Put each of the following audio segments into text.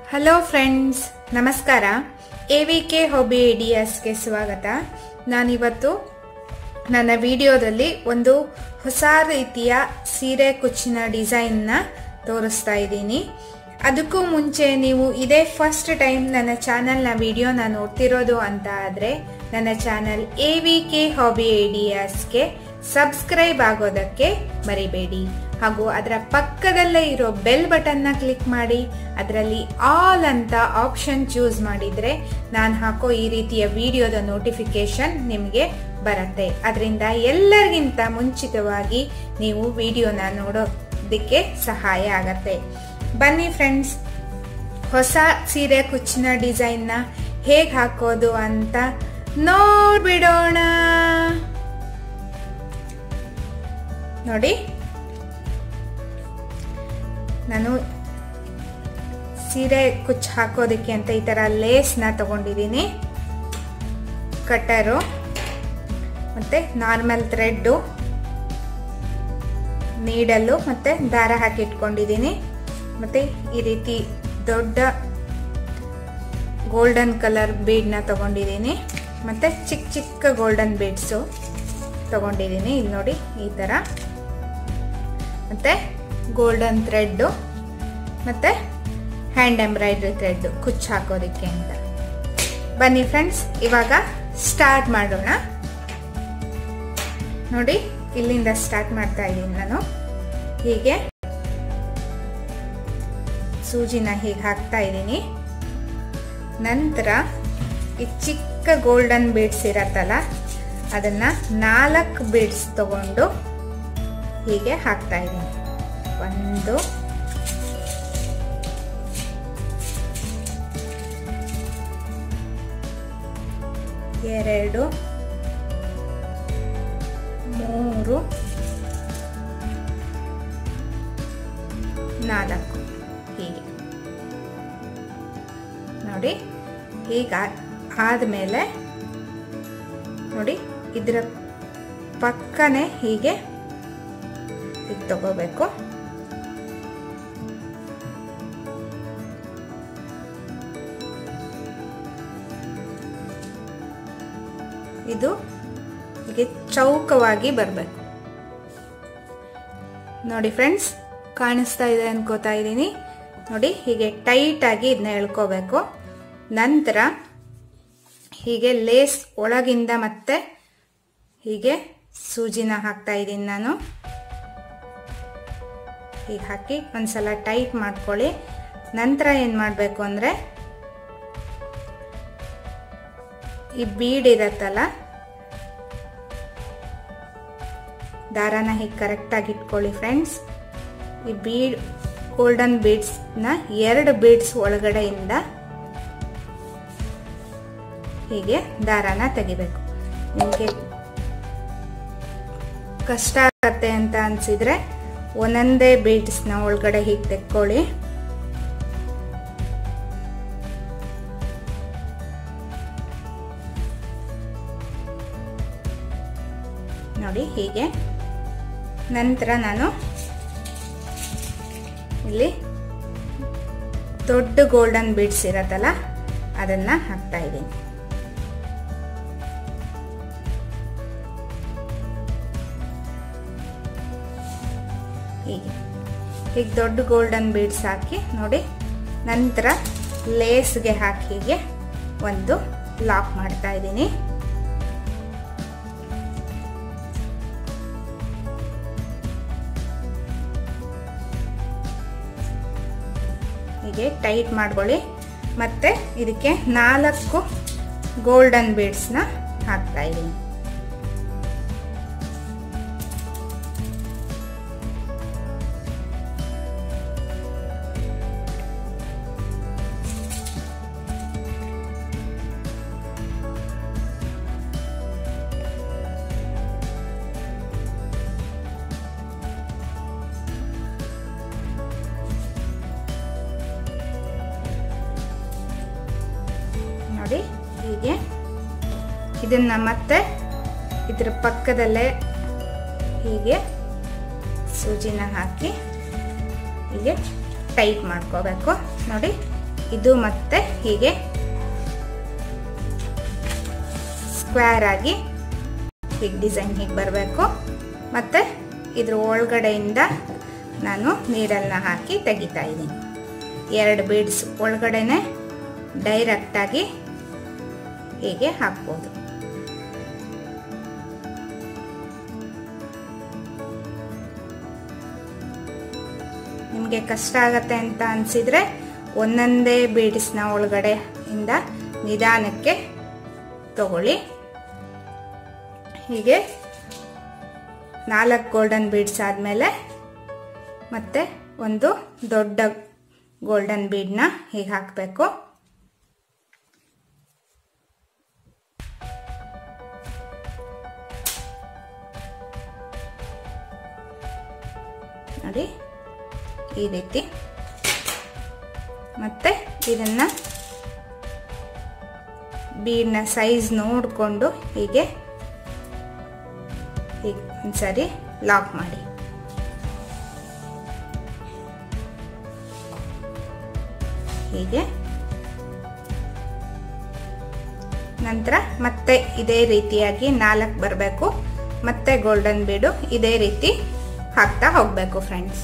hello friends ನಮಸ್ಕಾರ A V K hobby ಐಡಿಯಾಸ್ಗೆ ಸ್ವಾಗತ ನಾನಿವತ್ತು ನನ್ನ ವಿಡಿಯೋದಲ್ಲಿ ಒಂದು ಹೊಸ ರೀತಿಯ ಸೀರೆ ಕುಚ್ಚಿನ ಡಿಸೈನ್ನ ತೋರಿಸ್ತಾ ಇದ್ದೀನಿ ಅದಕ್ಕೂ ಮುಂಚೆ ನೀವು ಇದೇ ಫಸ್ಟ್ ಟೈಮ್ ನನ್ನ ಚಾನಲ್ನ ವಿಡಿಯೋನ ನೋಡ್ತಿರೋದು ಅಂತ ಆದರೆ ನನ್ನ channel A V K hobby ಐಡಿಯಾಸ್ಗೆ ಸಬ್ಸ್ಕ್ರೈಬ್ ಆಗೋದಕ್ಕೆ ಮರಿಬೇಡಿ ಹಾಗೂ ಅದರ ಪಕ್ಕದಲ್ಲೇ ಇರೋ ಬೆಲ್ ಬಟನ್ನ ಕ್ಲಿಕ್ ಮಾಡಿ ಅದರಲ್ಲಿ ಆಲ್ ಅಂತ ಆಪ್ಷನ್ ಚೂಸ್ ಮಾಡಿದ್ರೆ ನಾನು ಹಾಕೋ ಈ ರೀತಿಯ ವಿಡಿಯೋದ ನೋಟಿಫಿಕೇಶನ್ ನಿಮಗೆ ಬರುತ್ತೆ ಅದರಿಂದ ಎಲ್ಲರಿಗಿಂತ ಮುಂಚಿತವಾಗಿ ನೀವು ವಿಡಿಯೋನ ನೋಡೋದಕ್ಕೆ ಸಹಾಯ ಆಗತ್ತೆ ಬನ್ನಿ ಫ್ರೆಂಡ್ಸ್ ಹೊಸ ಸೀರೆ ಕುಚ್ಚಿನ ಡಿಸೈನ್ನ ಹೇಗೆ ಹಾಕೋದು ಅಂತ ನೋಡ್ಬಿಡೋಣ ನೋಡಿ ನಾನು ಸೀರೆ ಕುಚ್ಚು ಹಾಕೋದಕ್ಕೆ ಅಂತ ಈ ಥರ ಲೇಸ್ನ ತಗೊಂಡಿದ್ದೀನಿ ಕಟ್ಟರು ಮತ್ತು ನಾರ್ಮಲ್ ಥ್ರೆಡ್ಡು ನೀಡಲ್ಲು ಮತ್ತು ದಾರ ಹಾಕಿ ಇಟ್ಕೊಂಡಿದ್ದೀನಿ ಮತ್ತು ಈ ರೀತಿ ದೊಡ್ಡ ಗೋಲ್ಡನ್ ಕಲರ್ ಬೀಡ್ನ ತಗೊಂಡಿದ್ದೀನಿ ಮತ್ತು ಚಿಕ್ಕ ಚಿಕ್ಕ ಗೋಲ್ಡನ್ ಬೀಡ್ಸು ತಗೊಂಡಿದ್ದೀನಿ ಇಲ್ಲಿ ನೋಡಿ ಈ ಥರ ಮತ್ತು ಗೋಲ್ಡನ್ ಥ್ರೆಡ್ಡು ಮತ್ತು ಹ್ಯಾಂಡ್ ಎಂಬ್ರಾಯ್ಡ್ರಿ ಥ್ರೆಡ್ಡು ಕುಚ್ಚು ಹಾಕೋದಕ್ಕೆ ಅಂತ ಬನ್ನಿ ಫ್ರೆಂಡ್ಸ್ ಇವಾಗ ಸ್ಟಾರ್ಟ್ ಮಾಡೋಣ ನೋಡಿ ಇಲ್ಲಿಂದ ಸ್ಟಾರ್ಟ್ ಮಾಡ್ತಾ ಇದ್ದೀನಿ ನಾನು ಹೀಗೆ ಸೂಜಿನ ಹೀಗೆ ಹಾಕ್ತಾ ಇದ್ದೀನಿ ನಂತರ ಈ ಚಿಕ್ಕ ಗೋಲ್ಡನ್ ಬೀಡ್ಸ್ ಇರತ್ತಲ್ಲ ಅದನ್ನ ನಾಲ್ಕು ಬೀಡ್ಸ್ ತಗೊಂಡು ಹೀಗೆ ಹಾಕ್ತಾ ಇದ್ದೀನಿ ಒಂದು ಎರಡು ಮೂರು ನಾಲ್ಕು ಹೀಗೆ ನೋಡಿ ಹೀಗ ಆದಮೇಲೆ ನೋಡಿ ಇದರ ಪಕ್ಕನೆ ಹೀಗೆ ಇದು ತಗೋಬೇಕು ಇದು ಹೀಗೆ ಚೌಕವಾಗಿ ಬರಬೇಕು ನೋಡಿ ಫ್ರೆಂಡ್ಸ್ ಕಾಣಿಸ್ತಾ ಇದೆ ಅನ್ಕೋತಾ ಇದ್ದೀನಿ ನೋಡಿ ಹೀಗೆ ಟೈಟ್ ಆಗಿ ಇದನ್ನ ಎಳ್ಕೋಬೇಕು ನಂತರ ಹೀಗೆ ಲೇಸ್ ಒಳಗಿಂದ ಮತ್ತೆ ಹೀಗೆ ಸೂಜಿನ ಹಾಕ್ತಾ ಇದ್ದೀನಿ ನಾನು ಹೀಗೆ ಹಾಕಿ ಒಂದ್ಸಲ ಟೈಟ್ ಮಾಡ್ಕೊಳ್ಳಿ ನಂತರ ಏನು ಮಾಡಬೇಕು ಅಂದರೆ ಈ ಬೀಡ್ ಇರತ್ತಲ್ಲ ದಾರಾನ ಹೀಗೆ ಕರೆಕ್ಟಾಗಿ ಇಟ್ಕೊಳ್ಳಿ ಫ್ರೆಂಡ್ಸ್ ಈ ಬೀಡ್ ಗೋಲ್ಡನ್ ಬೀಡ್ಸ್ನ ಎರಡು ಬೀಡ್ಸ್ ಒಳಗಡೆಯಿಂದ ಹೀಗೆ ದಾರಾನ ತೆಗಿಬೇಕು ನಿಮಗೆ ಕಷ್ಟ ಆಗತ್ತೆ ಅಂತ ಅನ್ಸಿದ್ರೆ ಒಂದೊಂದೇ ಬೀಡ್ಸ್ನ ಒಳಗಡೆ ಹೀಗೆ ತೆಕ್ಕೊಳ್ಳಿ ನೋಡಿ ಹೀಗೆ ನಂತರ ನಾನು ಇಲ್ಲಿ ದೊಡ್ಡ ಗೋಲ್ಡನ್ ಬೀಡ್ಸ್ ಇರತ್ತಲ್ಲ ಅದನ್ನ ಹಾಕ್ತಾ ಇದ್ದೀನಿ ಹೀಗೆ ಹೀಗೆ ದೊಡ್ಡ ಗೋಲ್ಡನ್ ಬೀಡ್ಸ್ ಹಾಕಿ ನೋಡಿ ನಂತರ ಲೇಸ್ಗೆ ಹಾಕಿ ಹೀಗೆ ಒಂದು ಲಾಕ್ ಮಾಡ್ತಾ ಇದ್ದೀನಿ ಹೀಗೆ ಟೈಟ್ ಮಾಡ್ಕೊಳ್ಳಿ ಮತ್ತೆ ಇದಕ್ಕೆ ನಾಲ್ಕು ಗೋಲ್ಡನ್ ಬೀಡ್ಸ್ನ ಹಾಕ್ತಾ ಇದ್ದೀನಿ ನೋಡಿ ಹೀಗೆ ಇದನ್ನ ಮತ್ತೆ ಇದ್ರ ಪಕ್ಕದಲ್ಲೇ ಹೀಗೆ ಸೂಜಿನ ಹಾಕಿ ಹೀಗೆ ಟೈಟ್ ಮಾಡ್ಕೋಬೇಕು ನೋಡಿ ಇದು ಮತ್ತೆ ಹೀಗೆ ಸ್ಕ್ವೇರ್ ಆಗಿ ಹೀಗೆ ಡಿಸೈನ್ ಹೀಗೆ ಬರಬೇಕು ಮತ್ತು ಇದ್ರ ಒಳಗಡೆಯಿಂದ ನಾನು ನೀಡಲ್ನ ಹಾಕಿ ತೆಗಿತಾ ಇದ್ದೀನಿ ಎರಡು ಬೀಡ್ಸ್ ಒಳಗಡೆನೆ ಡೈರೆಕ್ಟಾಗಿ ಹೀಗೆ ಹಾಕ್ಬೋದು ನಿಮಗೆ ಕಷ್ಟ ಆಗತ್ತೆ ಅಂತ ಅನಿಸಿದರೆ ಒಂದೊಂದೇ ಬೀಡ್ಸ್ನ ಒಳಗಡೆ ಇಂದ ನಿಧಾನಕ್ಕೆ ತಗೊಳ್ಳಿ ಹೀಗೆ ನಾಲ್ಕು ಗೋಲ್ಡನ್ ಬೀಡ್ಸ್ ಆದಮೇಲೆ ಮತ್ತೆ ಒಂದು ದೊಡ್ಡ ಗೋಲ್ಡನ್ ಬೀಡ್ನ ಹೀಗೆ ಹಾಕಬೇಕು ನೋಡಿ ಈ ರೀತಿ ಮತ್ತೆ ಇದನ್ನ ಬೀಡ್ನ ಸೈಜ್ ನೋಡಿಕೊಂಡು ಹೀಗೆ ಹೀಗೆ ಒಂದ್ಸರಿ ಲಾಕ್ ಮಾಡಿ ಹೀಗೆ ನಂತರ ಮತ್ತೆ ಇದೇ ರೀತಿಯಾಗಿ ನಾಲ್ಕು ಬರಬೇಕು ಮತ್ತೆ ಗೋಲ್ಡನ್ ಬೀಡು ಇದೇ ರೀತಿ ಹಾಕ್ತಾ ಹೋಗಬೇಕು ಫ್ರೆಂಡ್ಸ್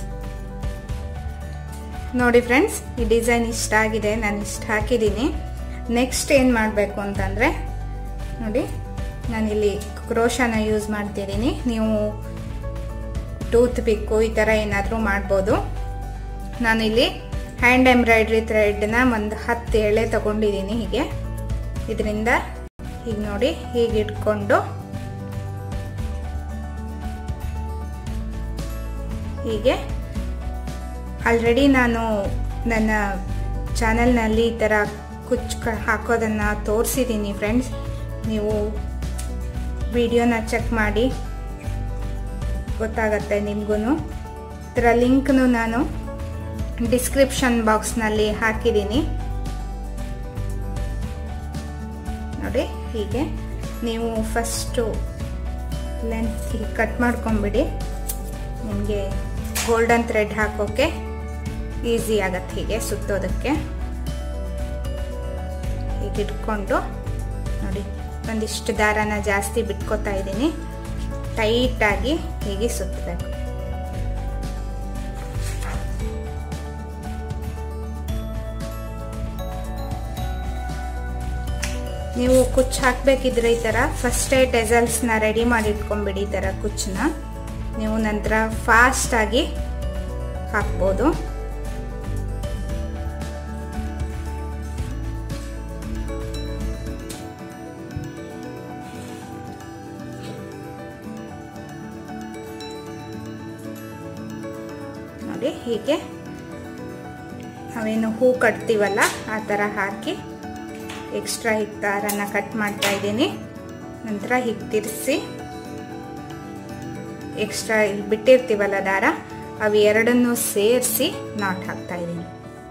ನೋಡಿ ಫ್ರೆಂಡ್ಸ್ ಈ ಡಿಸೈನ್ ಇಷ್ಟ ಆಗಿದೆ ನಾನು ಇಷ್ಟ ಹಾಕಿದ್ದೀನಿ ನೆಕ್ಸ್ಟ್ ಏನು ಮಾಡಬೇಕು ಅಂತಂದರೆ ನೋಡಿ ನಾನಿಲ್ಲಿ ಕ್ರೋಶನ ಯೂಸ್ ಮಾಡ್ತಿದ್ದೀನಿ ನೀವು ಟೂತ್ ಪಿಕ್ಕು ಈ ಥರ ಏನಾದರೂ ಮಾಡ್ಬೋದು ನಾನಿಲ್ಲಿ ಹ್ಯಾಂಡ್ ಎಂಬ್ರಾಯ್ಡ್ರಿ ಥ್ರೆಡ್ನ ಒಂದು ಹತ್ತು ಎಳೆ ತಗೊಂಡಿದ್ದೀನಿ ಹೀಗೆ ಇದರಿಂದ ಹೀಗೆ ನೋಡಿ ಹೀಗೆ ಇಟ್ಕೊಂಡು ಹೀಗೆ ಆಲ್ರೆಡಿ ನಾನು ನನ್ನ ಚಾನಲ್ನಲ್ಲಿ ಈ ಥರ ಕುಚ್ ಹಾಕೋದನ್ನು ತೋರಿಸಿದ್ದೀನಿ ಫ್ರೆಂಡ್ಸ್ ನೀವು ವಿಡಿಯೋನ ಚೆಕ್ ಮಾಡಿ ಗೊತ್ತಾಗತ್ತೆ ನಿಮಗೂ ಇದರ ಲಿಂಕ್ನು ನಾನು ಡಿಸ್ಕ್ರಿಪ್ಷನ್ ಬಾಕ್ಸ್ನಲ್ಲಿ ಹಾಕಿದ್ದೀನಿ ನೋಡಿ ಹೀಗೆ ನೀವು ಫಸ್ಟು ಲೆಂತ್ ಹೀಗೆ ಕಟ್ ಮಾಡ್ಕೊಂಬಿಡಿ ನಿಮಗೆ ಗೋಲ್ಡನ್ ಥ್ರೆಡ್ ಹಾಕೋಕ್ಕೆ ಈಸಿ ಆಗತ್ತೆ ಹೀಗೆ ಸುತ್ತೋದಕ್ಕೆ ಹೀಗೆ ಇಟ್ಕೊಂಡು ನೋಡಿ ಒಂದಿಷ್ಟು ದಾರನ ಜಾಸ್ತಿ ಬಿಟ್ಕೋತಾ ಇದ್ದೀನಿ ಟೈಟಾಗಿ ಹೀಗೆ ಸುತ್ತಬೇಕು ನೀವು ಕುಚ್ಚು ಹಾಕಬೇಕಿದ್ರೆ ಈ ಥರ ಫಸ್ಟೇ ಟೆಸಲ್ಸ್ನ ರೆಡಿ ಮಾಡಿ ಇಟ್ಕೊಂಬಿಡಿ ಈ ಥರ ಕುಚ್ಚನ್ನ ನೀವು ನಂತರ ಫಾಸ್ಟಾಗಿ ಹಾಕ್ಬೋದು ನೋಡಿ ಹೀಗೆ ನಾವೇನು ಹೂ ಕಟ್ತೀವಲ್ಲ ಆ ಥರ ಹಾಕಿ ಎಕ್ಸ್ಟ್ರಾ ಹೀಗೆ ದಾರನ ಕಟ್ ಮಾಡ್ತಾ ಇದ್ದೀನಿ ನಂತರ ಹೀಗೆ ತಿರ್ಸಿ ಎಕ್ಸ್ಟ್ರಾ ಇಲ್ಲಿ ಬಿಟ್ಟಿರ್ತೀವಲ್ಲ ದಾರ ಅವು ಎರಡನ್ನೂ ಸೇರಿಸಿ ನಾಟ್ ಹಾಕ್ತಾ ಇದ್ದೀನಿ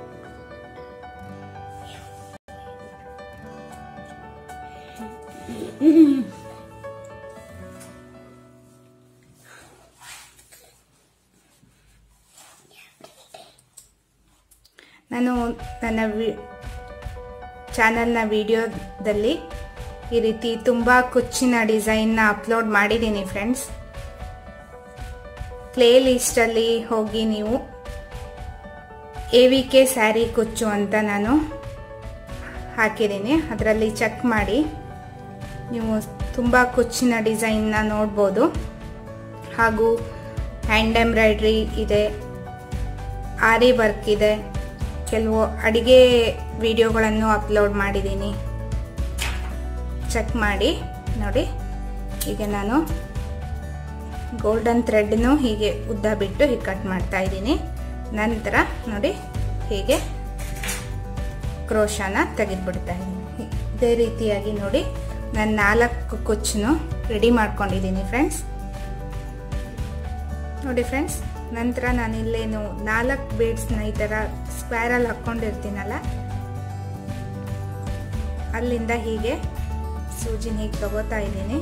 ನಾನು ನನ್ನ ವಿ ಚಾನಲ್ನ ವಿಡಿಯೋದಲ್ಲಿ ಈ ರೀತಿ ತುಂಬ ಕುಚ್ಚಿನ ಡಿಸೈನ್ನ ಅಪ್ಲೋಡ್ ಮಾಡಿದ್ದೀನಿ ಫ್ರೆಂಡ್ಸ್ ಪ್ಲೇ ಲಿಸ್ಟಲ್ಲಿ ಹೋಗಿ ನೀವು ಎ ವಿ ಕೆ ಸ್ಯಾರಿ ಕುಚ್ಚು ಅಂತ ನಾನು ಹಾಕಿದ್ದೀನಿ ಅದರಲ್ಲಿ ಚೆಕ್ ಮಾಡಿ ನೀವು ತುಂಬ ಕುಚ್ಚಿನ ಡಿಸೈನ್ನ ನೋಡ್ಬೋದು ಹಾಗೂ ಹ್ಯಾಂಡ್ ಎಂಬ್ರಾಯ್ಡ್ರಿ ಇದೆ ಆರಿ ವರ್ಕ್ ಇದೆ ಕೆಲವು ಅಡಿಗೆ ವಿಡಿಯೋಗಳನ್ನು ಅಪ್ಲೋಡ್ ಮಾಡಿದ್ದೀನಿ ಚೆಕ್ ಮಾಡಿ ನೋಡಿ ಈಗ ನಾನು ಗೋಲ್ಡನ್ ಥ್ರೆಡ್ನು ಹೀಗೆ ಉದ್ದ ಬಿಟ್ಟು ಹೀಗೆ ಕಟ್ ಮಾಡ್ತಾ ಇದ್ದೀನಿ ನಂತರ ನೋಡಿ ಹೀಗೆ ಕ್ರೋಶನ ತೆಗೆದುಬಿಡ್ತಾ ಇದ್ದೀನಿ ಇದೇ ರೀತಿಯಾಗಿ ನೋಡಿ ನಾನು ನಾಲ್ಕು ಕುಚ್ಚನ್ನು ರೆಡಿ ಮಾಡ್ಕೊಂಡಿದ್ದೀನಿ ಫ್ರೆಂಡ್ಸ್ ನೋಡಿ ಫ್ರೆಂಡ್ಸ್ ನಂತರ ನಾನು ಇಲ್ಲೇನು ನಾಲ್ಕು ಬೀಡ್ಸ್ನ ಈ ಥರ ಸ್ಕ್ವೇರಲ್ಲಿ ಹಾಕ್ಕೊಂಡಿರ್ತೀನಲ್ಲ ಅಲ್ಲಿಂದ ಹೀಗೆ ಸೂಜಿನ ಹೀಗೆ ತಗೋತಾ ಇದ್ದೀನಿ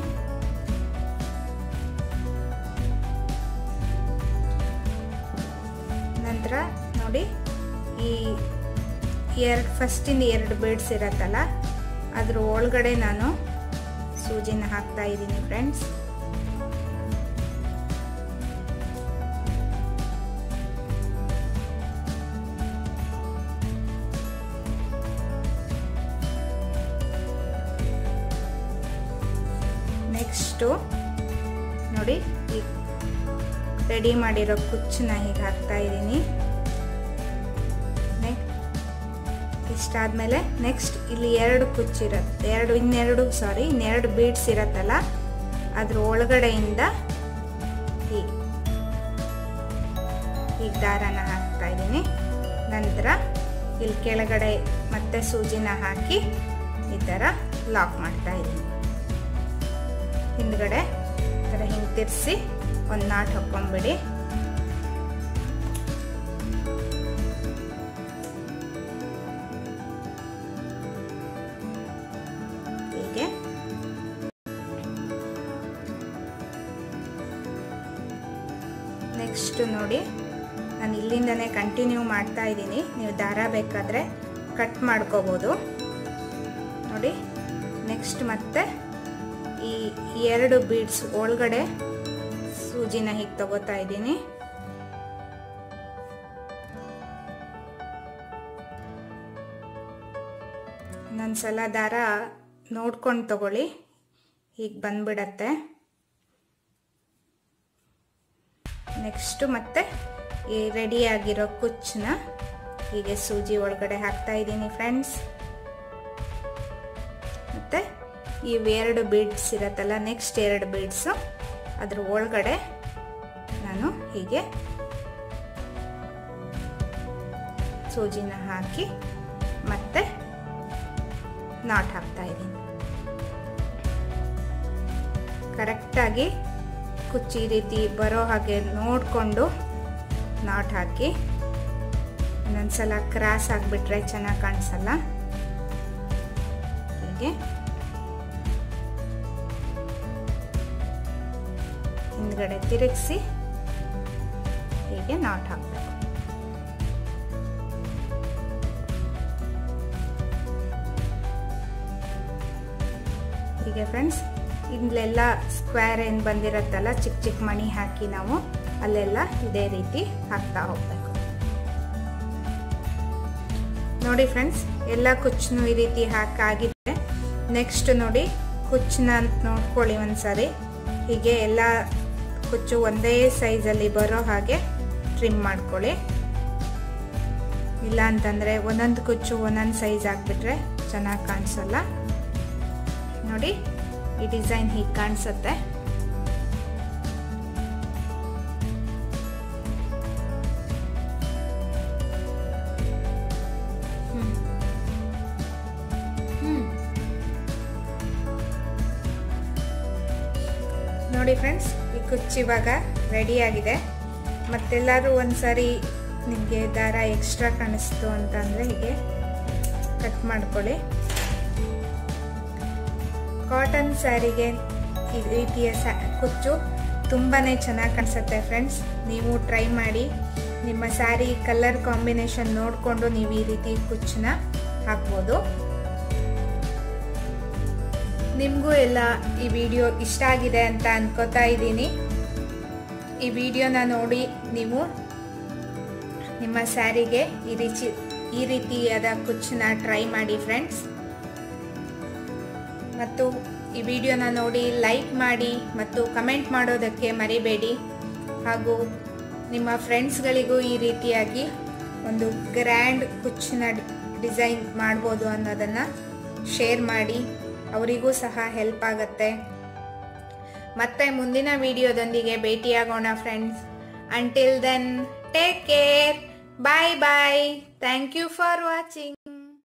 ನಂತರ ನೋಡಿ ಈ ಎರಡು ಫಸ್ಟಿಂದ ಎರಡು ಬೀಡ್ಸ್ ಇರತ್ತಲ್ಲ ಅದ್ರ ಒಳಗಡೆ ನಾನು ಸೂಜಿನ ಹಾಕ್ತಾ ಇದ್ದೀನಿ ಫ್ರೆಂಡ್ಸ್ ನೆಕ್ಸ್ಟು ನೋಡಿ ಈ ರೆಡಿ ಮಾಡಿರೋ ಕುಚ್ಚನ್ನ ಹೀಗೆ ಹಾಕ್ತಾ ಇದ್ದೀನಿ ಇಷ್ಟಾದ್ಮೇಲೆ ನೆಕ್ಸ್ಟ್ ಇಲ್ಲಿ ಎರಡು ಕುಚ್ಚಿರತ್ತೆ ಎರಡು ಇನ್ನೆರಡು ಸಾರಿ ಇನ್ನೆರಡು ಬೀಡ್ಸ್ ಇರತ್ತಲ್ಲ ಅದ್ರ ಒಳಗಡೆಯಿಂದ ಹೀಗೆ ಈಗ ದಾರನ ಹಾಕ್ತಾ ಇದ್ದೀನಿ ನಂತರ ಇಲ್ಲಿ ಕೆಳಗಡೆ ಮತ್ತೆ ಸೂಜಿನ ಹಾಕಿ ಈ ಥರ ಲಾಕ್ ಮಾಡ್ತಾ ಇದ್ದೀನಿ ಹಿಂದ್ಗಡೆ ಈ ಥರ ಹಿಂಗೆ ತಿರ್ಸಿ ಒಂದು ನಾಟ್ ಹಾಕ್ಕೊಂಬಿಡಿ ಹೀಗೆ ನೆಕ್ಸ್ಟ್ ನೋಡಿ ನಾನು ಇಲ್ಲಿಂದನೇ ಕಂಟಿನ್ಯೂ ಮಾಡ್ತಾ ಇದ್ದೀನಿ ನೀವು ದಾರ ಬೇಕಾದರೆ ಕಟ್ ಮಾಡ್ಕೋಬೋದು ನೋಡಿ ನೆಕ್ಸ್ಟ್ ಮತ್ತೆ ಈ ಎರಡು ಬೀಡ್ಸ್ ಒಳಗಡೆ ಸೂಜಿನ ಹೀಗೆ ತಗೋತಾ ಇದ್ದೀನಿ ಇನ್ನೊಂದ್ಸಲ ದಾರ ನೋಡ್ಕೊಂಡು ತಗೊಳ್ಳಿ ಹೀಗೆ ಬಂದ್ಬಿಡತ್ತೆ ನೆಕ್ಸ್ಟು ಮತ್ತೆ ಈ ರೆಡಿಯಾಗಿರೋ ಕುಚ್ಚನ್ನ ಹೀಗೆ ಸೂಜಿ ಒಳಗಡೆ ಹಾಕ್ತಾ ಇದ್ದೀನಿ ಫ್ರೆಂಡ್ಸ್ ಮತ್ತು ಇವೆರಡು ಬೀಡ್ಸ್ ಇರತ್ತಲ್ಲ ನೆಕ್ಸ್ಟ್ ಎರಡು ಬೀಡ್ಸು ಅದ್ರ ಒಳಗಡೆ ನಾನು ಹೀಗೆ ಸೂಜಿನ ಹಾಕಿ ಮತ್ತೆ ನಾಟ್ ಹಾಕ್ತಾ ಇದ್ದೀನಿ ಕರೆಕ್ಟಾಗಿ ಕುಚ್ಚಿ ರೀತಿ ಬರೋ ಹಾಗೆ ನೋಡಿಕೊಂಡು ನಾಟ್ ಹಾಕಿ ಇನ್ನೊಂದ್ಸಲ ಕ್ರಾಸ್ ಆಗಿಬಿಟ್ರೆ ಚೆನ್ನಾಗಿ ಕಾಣಿಸಲ್ಲ ಹೀಗೆ ಹಿಂದ್ಗಡೆ ತಿರುಗಿಸಿ ಹೀಗೆ ನಾಟ್ ಹಾಕಬೇಕು ಹೀಗೆ ಫ್ರೆಂಡ್ಸ್ ಇಲ್ಲೆಲ್ಲ ಸ್ಕ್ವೇರ್ ಏನು ಬಂದಿರತ್ತಲ್ಲ ಚಿಕ್ಕ ಚಿಕ್ಕ ಮಣಿ ಹಾಕಿ ನಾವು ಅಲ್ಲೆಲ್ಲ ಇದೇ ರೀತಿ ಹಾಕ್ತಾ ಹೋಗ್ಬೇಕು ನೋಡಿ ಫ್ರೆಂಡ್ಸ್ ಎಲ್ಲ ಕುಚ್ಚನು ಈ ರೀತಿ ಹಾಕಾಗಿದೆ ನೆಕ್ಸ್ಟ್ ನೋಡಿ ಕುಚ್ಚನ್ನ ನೋಡ್ಕೊಳ್ಳಿ ಒಂದ್ಸರಿ ಹೀಗೆ ಎಲ್ಲ ಕುಚ್ಚು ಒಂದೇ ಸೈಜಲ್ಲಿ ಬರೋ ಹಾಗೆ ಟ್ರಿಮ್ ಮಾಡ್ಕೊಳ್ಳಿ ಇಲ್ಲ ಅಂತಂದರೆ ಒಂದೊಂದು ಕುಚ್ಚು ಒಂದೊಂದು ಸೈಜ್ ಆಗಿಬಿಟ್ರೆ ಚೆನ್ನಾಗಿ ಕಾಣಿಸಲ್ಲ ನೋಡಿ ಈ ಡಿಸೈನ್ ಹೀಗೆ ಕಾಣಿಸುತ್ತೆ ನೋಡಿ ಫ್ರೆಂಡ್ಸ್ ಈ ಕುಚ್ಚು ಇವಾಗ ರೆಡಿಯಾಗಿದೆ ಮತ್ತೆಲ್ಲರೂ ಒಂದ್ಸರಿ ನಿಮಗೆ ದಾರ ಎಕ್ಸ್ಟ್ರಾ ಕಾಣಿಸ್ತು ಅಂತಂದರೆ ಹೀಗೆ ಕಟ್ ಮಾಡ್ಕೊಳ್ಳಿ ಕಾಟನ್ ಸ್ಯಾರಿಗೆ ಈ ರೀತಿಯ ಸ್ಯಾ ಕುಚ್ಚು ತುಂಬಾ ಚೆನ್ನಾಗಿ ಕಾಣಿಸುತ್ತೆ ಫ್ರೆಂಡ್ಸ್ ನೀವು ಟ್ರೈ ಮಾಡಿ ನಿಮ್ಮ ಸ್ಯಾರಿ ಕಲರ್ ಕಾಂಬಿನೇಷನ್ ನೋಡಿಕೊಂಡು ನೀವು ಈ ರೀತಿ ಕುಚ್ಚನ್ನ ಹಾಕ್ಬೋದು ನಿಮಗೂ ಎಲ್ಲ ಈ ವಿಡಿಯೋ ಇಷ್ಟ ಆಗಿದೆ ಅಂತ ಅನ್ಕೋತಾ ಇದ್ದೀನಿ ಈ ವಿಡಿಯೋನ ನೋಡಿ ನೀವು ನಿಮ್ಮ ಸ್ಯಾರಿಗೆ ಈ ರೀತಿ ಈ ರೀತಿಯಾದ ಕುಚ್ಚನ್ನ ಟ್ರೈ ಮಾಡಿ ಫ್ರೆಂಡ್ಸ್ ಮತ್ತು ಈ ವಿಡಿಯೋನ ನೋಡಿ ಲೈಕ್ ಮಾಡಿ ಮತ್ತು ಕಮೆಂಟ್ ಮಾಡೋದಕ್ಕೆ ಮರಿಬೇಡಿ ಹಾಗೂ ನಿಮ್ಮ ಫ್ರೆಂಡ್ಸ್ಗಳಿಗೂ ಈ ರೀತಿಯಾಗಿ ಒಂದು ಗ್ರ್ಯಾಂಡ್ ಕುಚ್ಚಿನ ಡಿಸೈನ್ ಮಾಡ್ಬೋದು ಅನ್ನೋದನ್ನು ಶೇರ್ ಮಾಡಿ ಅವರಿಗೂ ಸಹ ಹೆಲ್ಪ್ ಆಗುತ್ತೆ ಮತ್ತೆ ಮುಂದಿನ ವಿಡಿಯೋದೊಂದಿಗೆ ಭೇಟಿಯಾಗೋಣ friends until then take care bye bye thank you for watching